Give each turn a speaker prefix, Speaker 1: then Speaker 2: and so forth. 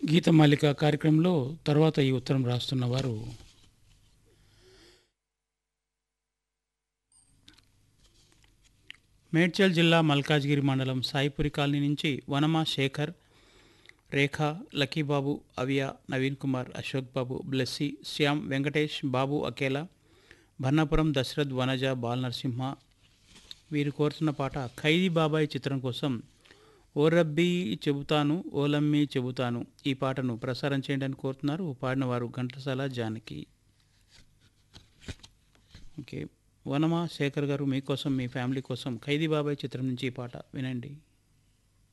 Speaker 1: గీతమాలిక కార్యక్రమంలో తర్వాత ఈ ఉత్తరం రాస్తున్న వారు మేడ్చల్ జిల్లా మల్కాజ్గిరి మండలం సాయిపురి కాలనీ నుంచి వనమా శేఖర్ రేఖ లక్కీబాబు అవియ నవీన్ కుమార్ అశోక్ బాబు బ్లెస్సి శ్యామ్ వెంకటేష్ బాబు అకేలా భన్నాపురం దశరథ్ వనజ బాల్ నరసింహ వీరు కోరుతున్న పాట ఖైదీ బాబాయ్ చిత్రం కోసం ఓ రబ్బీ చెబుతాను ఓలమ్మి చెబుతాను ఈ పాటను ప్రసారం చేయండి అని కోరుతున్నారు పాడిన వారు ఘంటసాల జానకి ఓకే వనమా శేఖర్ గారు మీకోసం మీ ఫ్యామిలీ కోసం ఖైదీ బాబాయ్ చిత్రం నుంచి ఈ పాట వినండి